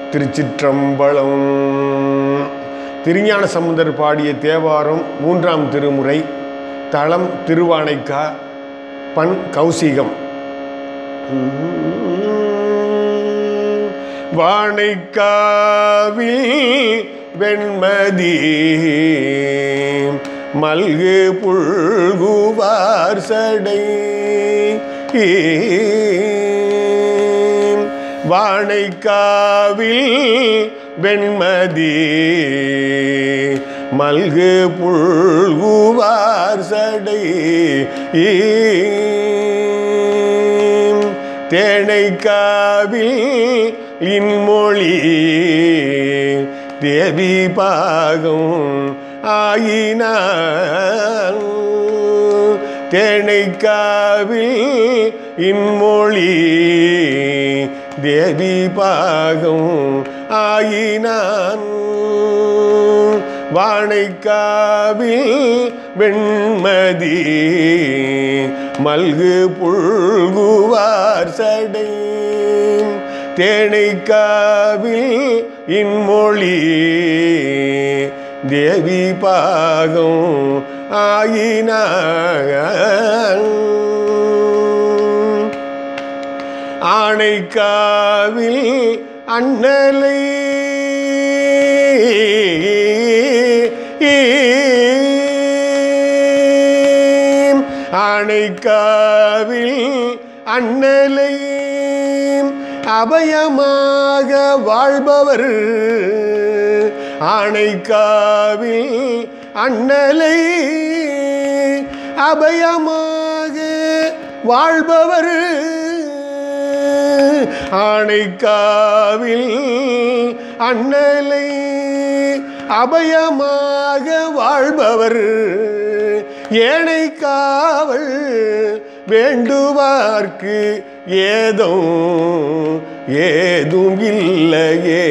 திருச்சிற்றம்பலம் திருஞான சமுந்தர் பாடிய தேவாரம் மூன்றாம் திருமுறை தளம் திருவானைக்கா பண் கௌசிகம் வானைக்காவில் வெண்மதி மல்கு புல்குவார் சடை வானைக்காவில் வெண்மதி மல்கு புல்குவார் சடை தேனைக்காவில் இன்மொழி தேவி பாகம் ஆயின தேனைக்காவில் இன்மொழி தேவி பாகம் ஆயினான் வானைக்காவில் வெண்மதி மல்கு புல்குவார் சடை தேனைக்காவில் இன்மொழி தேவி பாகம் ஆயின ஆனைக்காவில் அண்ணலை ஆனைக்காவில் அண்ணலை அபயமாக வாழ்பவர் ஆனைக்காவில் அண்ணலை அபயமாக வாழ்பவர் ஆனைக்காவில் அண்ணலை அபயமாக வாழ்பவர் ஏனை காவல் வேண்டுவார்க்கு ஏதோ ஏதும் இல்லையே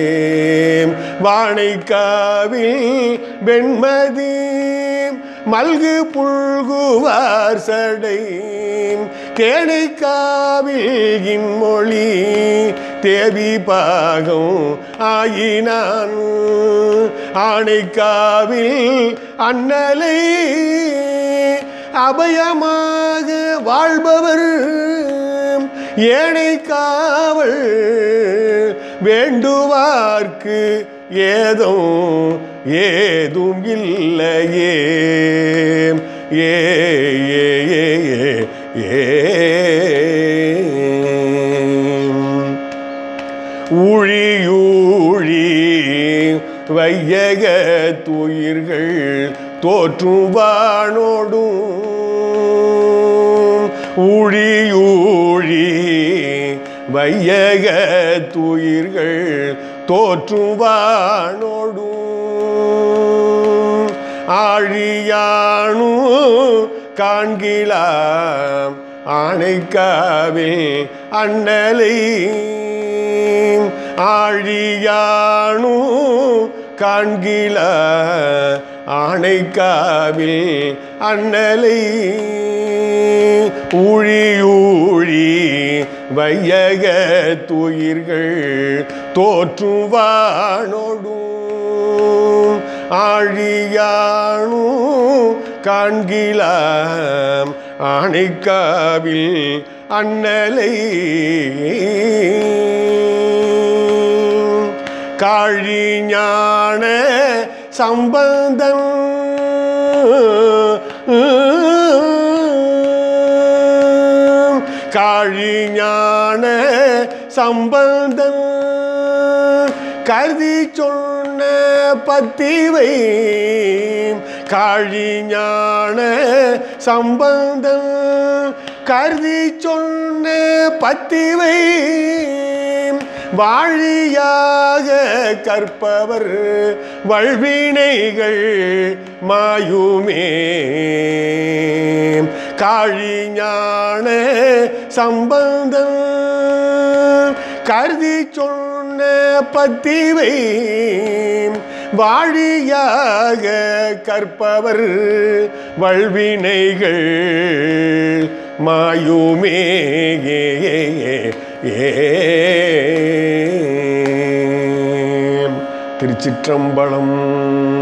வானைக்காவில் வெண்மதி மல்கு புல்குவார் சடை கேணைக்காவில் இன்மொழி தேவி பாகம் ஆயினான் ஆணைக்காவில் அண்ணலை அபயமாக வாழ்பவர் ஏனை காவல் வேண்டுவார்க்கு ஏதோ ஏதும் இல்லையே ஏ ஏ ஏ ஏ ஊழியூழி வையக துயிர்கள் தோற்றும் வானோடும் ஊழியூழி வையக துயிர்கள் தோற்றும் வானோடும் ஆழியானு காண்கிலாம் ஆணைக்காவில் அண்ணலை ஆழியானு காண்கில ஆணைக்காவில் அண்ணலை ஊழியூழி வையக துயிர்கள் தோற்றும் வானோடும் ஆழியானு காண்கிலாம் ஆணைக்காவில் அண்ணலை காழிஞான சம்பந்தம் காழிஞான சம்பந்தம் கருதி சொன்ன பத்திவை காழிஞான சம்பந்தம் கருதி சொன்ன பத்திவை வாழியாக கற்பவர் வல்வினைகள் மாயுமே காழிஞான சம்பந்தம் கருதி சொன்ன பத்திவை வாழியாக கற்பவர் வல்வினைகள் மாயுமே ஏ திருச்சிற்றம்பலம்